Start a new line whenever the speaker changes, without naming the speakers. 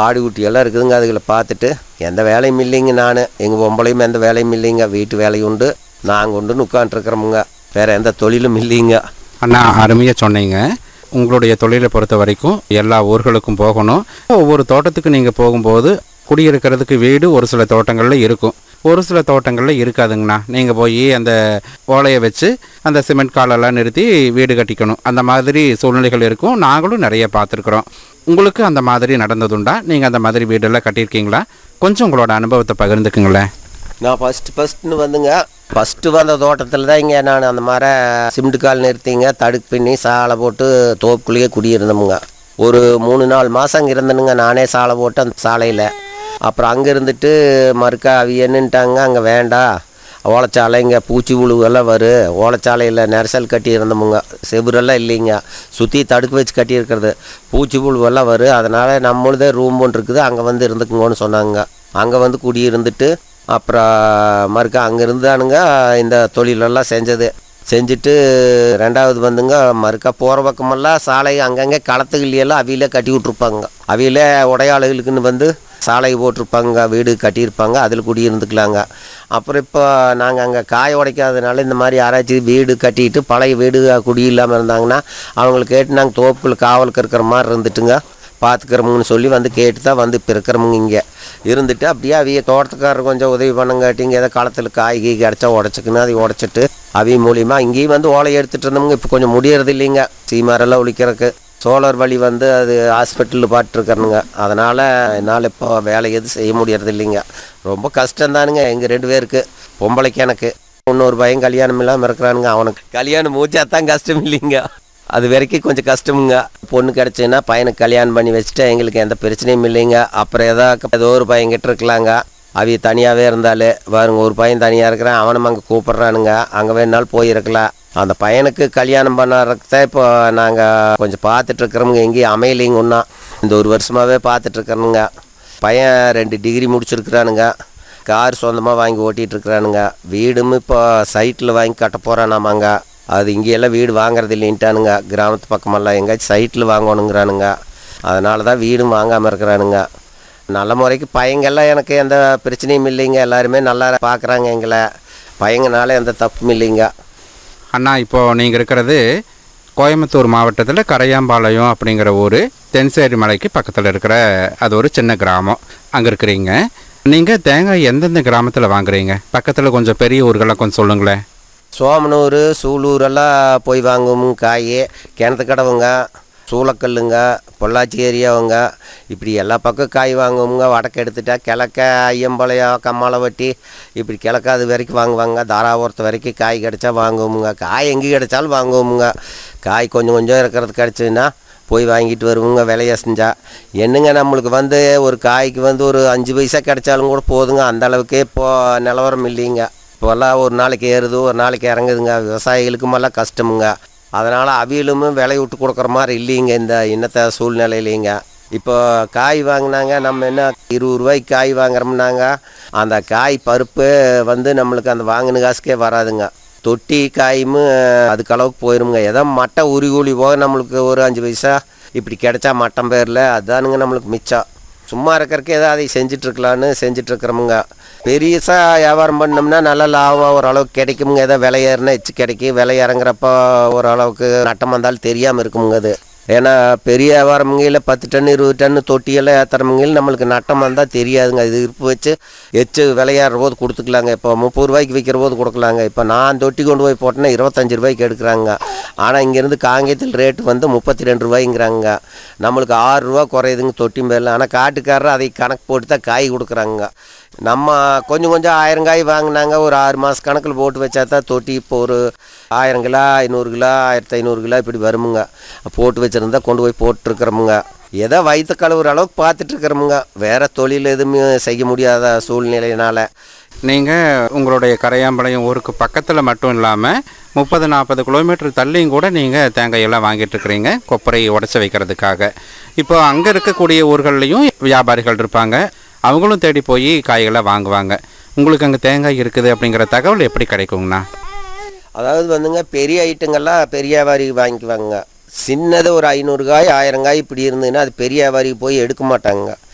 ஆடு குட்டி எல்லாம் இருக்குதுங்க அதுகளை பார்த்துட்டு எந்த வேலையும் இல்லைங்க நான் எங்கள் பொம்பளையும் எந்த வேலையும் இல்லைங்க வீட்டு வேலையும் உண்டு நாங்கள் உண்டுன்னு உட்காந்துருக்குறோமுங்க வேறு எந்த தொழிலும் இல்லைங்க
அண்ணா அருமையாக சொன்னீங்க உங்களுடைய தொழிலை பொறுத்த வரைக்கும் எல்லா ஊர்களுக்கும் போகணும் ஒவ்வொரு தோட்டத்துக்கு நீங்கள் போகும்போது குடியிருக்கிறதுக்கு வீடு ஒரு சில தோட்டங்களில் இருக்கும் ஒரு சில தோட்டங்களில் இருக்காதுங்கண்ணா நீங்கள் போய் அந்த ஓலையை வச்சு அந்த சிமெண்ட் காலெல்லாம் நிறுத்தி வீடு கட்டிக்கணும் அந்த மாதிரி சூழ்நிலைகள் இருக்கும் நாங்களும் நிறைய பார்த்துருக்குறோம் உங்களுக்கு அந்த மாதிரி நடந்ததுண்டா நீங்கள் அந்த மாதிரி வீடெல்லாம் கட்டியிருக்கீங்களா கொஞ்சம் உங்களோட அனுபவத்தை பகிர்ந்துக்குங்களேன்
நான் ஃபஸ்ட்டு ஃபஸ்ட்டுன்னு வந்துங்க ஃபஸ்ட்டு வந்த தோட்டத்தில் தான் இங்கே நான் அந்த மாதிரி சிமெண்ட் கால் நிறுத்திங்க தடுக்கு பின்னி சாலை போட்டு தோப்புக்குள்ளேயே குடியிருந்தோமுங்க ஒரு மூணு நாலு மாதம் அங்கே இருந்தனுங்க நானே சாலை போட்டு அந்த சாலையில் அப்புறம் அங்கே இருந்துட்டு மறுக்கா அவி என்னன்ட்டாங்க அங்கே வேண்டாம் ஓலைச்சாலை இங்கே பூச்சி புழுவெல்லாம் வரும் ஓலைச்சாலையில் நெரிசல் கட்டி இருந்தோமுங்க செவுரெல்லாம் இல்லைங்க சுற்றி தடுக்கு வச்சு கட்டியிருக்கிறது பூச்சி புழுவெல்லாம் வரும் அதனால் நம்மளுதே ரூம் ஒன்று இருக்குது அங்கே வந்து இருந்துக்குங்கன்னு சொன்னாங்க அங்கே வந்து குடியிருந்துட்டு அப்புறம் மறுக்கா அங்கேருந்து தானுங்க இந்த தொழிலெல்லாம் செஞ்சது செஞ்சுட்டு ரெண்டாவது வந்துங்க மறுக்கா போகிற பக்கமெல்லாம் சாலை அங்கங்கே களத்துகள்லையெல்லாம் அவியிலே கட்டி விட்ருப்பாங்க அவியிலே உடையாளுகளுக்குன்னு வந்து சாலை போட்டிருப்பாங்க வீடு கட்டியிருப்பாங்க அதில் குடியிருந்துக்கலாங்க அப்புறம் இப்போ நாங்கள் அங்கே காய உடைக்காதனால இந்த மாதிரி யாராச்சும் வீடு கட்டிட்டு பழைய வீடு குடி இல்லாமல் இருந்தாங்கன்னா அவங்களை கேட்டு நாங்கள் தோப்புக்குள்ள காவலுக்கு இருக்கிற மாதிரி இருந்துட்டுங்க பார்த்துக்கிறோமுன்னு சொல்லி வந்து கேட்டு தான் வந்து இப்போ இருக்கிறோமுங்க இங்கே இருந்துட்டு அப்படியே அவிய தோட்டத்துக்காரர் கொஞ்சம் உதவி பண்ணுங்காட்டிங்க ஏதோ களத்தில் காய் கீ கிடச்சா உடச்சிக்கணும் அதை உடச்சிட்டு அவிய மூலியமா இங்கேயும் வந்து ஓலை எடுத்துகிட்டு இருந்தோமுங்க இப்போ கொஞ்சம் முடியறது இல்லைங்க சீமாரெல்லாம் ஒழிக்கிறதுக்கு சோலார் வழி வந்து அது ஹாஸ்பிட்டலில் பாட்டுருக்கணுங்க அதனால் என்னால் இப்போ வேலை எதுவும் செய்ய முடியறது இல்லைங்க ரொம்ப கஷ்டம்தானுங்க எங்கள் ரெண்டு பேருக்கு பொம்பளைக்கு எனக்கு இன்னொரு பையன் கல்யாணம் இல்லாமல் இருக்கிறானுங்க அவனுக்கு கல்யாணம் மூச்சா தான் கஷ்டம் இல்லைங்க அது வரைக்கும் கொஞ்சம் கஷ்டமுங்க பொண்ணு கிடச்சுன்னா பையனுக்கு கல்யாணம் பண்ணி வச்சுட்டா எங்களுக்கு எந்த பிரச்சனையும் இல்லைங்க அப்புறம் ஏதோ ஏதோ ஒரு பையன் கிட்ட இருக்கலாங்க அவிய தனியாகவே இருந்தாலே பாருங்க ஒரு பையன் தனியாக இருக்கிறான் அவனும் அங்கே கூப்பிட்றானுங்க அங்கே வேணாலும் போயிருக்கலாம் அந்த பையனுக்கு கல்யாணம் பண்ணுறதுக்கு தான் இப்போ நாங்கள் கொஞ்சம் பார்த்துட்ருக்குறோமுங்க எங்கேயும் அமையலைங்க ஒன்றா இந்த ஒரு வருஷமாகவே பார்த்துட்ருக்குறோனுங்க பையன் ரெண்டு டிகிரி முடிச்சிருக்கிறானுங்க கார் சொந்தமாக வாங்கி ஓட்டிகிட்டு இருக்கிறானுங்க வீடும் இப்போ சைட்டில் வாங்கி கட்ட போகிறானாமாங்க அது இங்கேயெல்லாம் வீடு வாங்குறது இல்லைன்ட்டானுங்க கிராமத்து பக்கமெல்லாம் எங்கேயாச்சும் சைட்டில் வாங்கணுங்கிறானுங்க அதனால தான் வீடும் வாங்காமல் இருக்கிறானுங்க நல்ல முறைக்கு பையங்கெல்லாம் எனக்கு எந்த பிரச்சனையும் இல்லைங்க எல்லாருமே நல்லா பார்க்குறாங்க எங்களை பையங்கனால எந்த தப்பும் இல்லைங்க
அண்ணா இப்போ நீங்கள் இருக்கிறது கோயம்புத்தூர் மாவட்டத்தில் கரையாம்பாளையம் அப்படிங்கிற ஊர் தென்சேரி மலைக்கு பக்கத்தில் இருக்கிற அது ஒரு சின்ன கிராமம் அங்கே இருக்கிறீங்க நீங்கள் தேங்காய் எந்தெந்த கிராமத்தில் வாங்குறீங்க பக்கத்தில் கொஞ்சம் பெரிய ஊர்களெல்லாம் கொஞ்சம் சொல்லுங்களேன்
சோமனூர் சூலூர் எல்லாம் போய் வாங்குவோம் காய் கிணத்து கடவுங்க சூளக்கல்லுங்க பொள்ளாச்சி ஏரியாவுங்க இப்படி எல்லா பக்கம் காய் வாங்குவோங்க வடக்கு எடுத்துட்டா கிழக்க ஐயம்பாளையம் கம்மாளவட்டி இப்படி கிழக்க அது வரைக்கும் வாங்குவாங்க தாராபுரத்து வரைக்கும் காய் கிடைச்சா வாங்குவோமுங்க காய் எங்கே கிடைச்சாலும் வாங்குவோமுங்க காய் கொஞ்சம் கொஞ்சம் இருக்கிறது கிடச்சுன்னா போய் வாங்கிட்டு வருவோங்க விலைய செஞ்சா என்னங்க நம்மளுக்கு வந்து ஒரு காய்க்கு வந்து ஒரு அஞ்சு பைசா கிடைச்சாலும் கூட போதுங்க அந்த அளவுக்கே இப்போ நிலவரம் இல்லைங்க இப்போல்லாம் ஒரு நாளைக்கு ஏறுது ஒரு நாளைக்கு இறங்குதுங்க விவசாயிகளுக்குமெல்லாம் கஷ்டமுங்க அதனால் அவியலும் விலை விட்டு கொடுக்குற மாதிரி இல்லைங்க இந்த இன்னத்த சூழ்நிலையிலைங்க இப்போ காய் வாங்கினாங்க நம்ம என்ன இருபது ரூபாய்க்கு காய் வாங்குறோம்னாங்க அந்த காய் பருப்பு வந்து நம்மளுக்கு அந்த வாங்கின காசுக்கே வராதுங்க தொட்டி காயும் அதுக்கு அளவுக்கு போயிருங்க ஏதோ மட்டை உரி கூலி போக நம்மளுக்கு ஒரு அஞ்சு பைசா இப்படி கிடைச்சா மட்டம் பேரில் அதுதானுங்க நம்மளுக்கு மிச்சம் சும்மா இருக்கிறக்கே ஏதோ அதை செஞ்சிட்ருக்கலான்னு செஞ்சிட்ருக்குறோமுங்க பெரியசா வியாபாரம் பண்ணோம்னா நல்ல லாபம் ஓரளவுக்கு கிடைக்குமுங்க ஏதோ விலை ஏறினா எச்சு கிடைக்கும் விலை இறங்குறப்ப ஓரளவுக்கு நட்டம் வந்தாலும் தெரியாமல் இருக்குமுங்க அது ஏன்னா பெரிய வியாபாரமுங்கையில் பத்து டன் இருபது டன் தொட்டியெல்லாம் ஏற்றுறமுங்கையில் நம்மளுக்கு நட்டம் வந்தால் தெரியாதுங்க இது இருப்பு வச்சு எச்சு விலையாடுற போது கொடுத்துக்கலாங்க இப்போ முப்பது ரூபாய்க்கு விற்கிற போது கொடுக்கலாங்க இப்போ நான் தொட்டி கொண்டு போய் போட்டேன்னா இருபத்தஞ்சி ரூபாய்க்கு எடுக்கிறாங்க ஆனால் இங்கேருந்து காங்கேயத்தில் ரேட்டு வந்து முப்பத்தி ரெண்டு ரூபாய்ங்கிறாங்க நம்மளுக்கு ஆறு ரூபா குறையுதுங்க தொட்டி மேல ஆனால் காட்டுக்காரர் அதை கணக்கு போட்டு தான் காய் கொடுக்குறாங்க நம்ம கொஞ்சம் கொஞ்சம் ஆயிரம் காய் வாங்கினாங்க ஒரு ஆறு மாத கணக்கில் போட்டு வச்சா தான் தொட்டி இப்போ ஒரு ஆயிரம் கிலோ ஐநூறு கிலோ ஆயிரத்தி ஐநூறு கிலோ இப்படி வருமுங்க போட்டு வச்சுருந்தா கொண்டு போய் போட்டுருக்குறோமுங்க ஏதோ வயிற்று கழுவுற அளவுக்கு பார்த்துட்ருக்குறோமுங்க வேறு தொழில் எதுவுமே செய்ய முடியாத சூழ்நிலையினால
நீங்கள் உங்களுடைய கரையாம்பாளையம் ஊருக்கு பக்கத்தில் மட்டும் இல்லாமல் முப்பது நாற்பது கிலோமீட்டர் தள்ளியும் கூட நீங்கள் தேங்காயெல்லாம் வாங்கிட்டு இருக்கிறீங்க கொப்பரை உடச்சி வைக்கிறதுக்காக இப்போ அங்கே இருக்கக்கூடிய ஊர்கள்லேயும் வியாபாரிகள் இருப்பாங்க அவங்களும் தேடி போய் காய்களை வாங்குவாங்க உங்களுக்கு அங்கே தேங்காய் இருக்குது அப்படிங்கிற தகவல் எப்படி கிடைக்குங்கண்ணா
அதாவது வந்துங்க பெரிய ஐட்டங்கள்லாம் பெரிய வியாபாரிக்கு வாங்கிக்குவாங்க சின்னது ஒரு ஐநூறு காய் ஆயிரம் காய் இப்படி இருந்ததுன்னா அது பெரிய வியாபாரிக்கு போய் எடுக்க மாட்டாங்க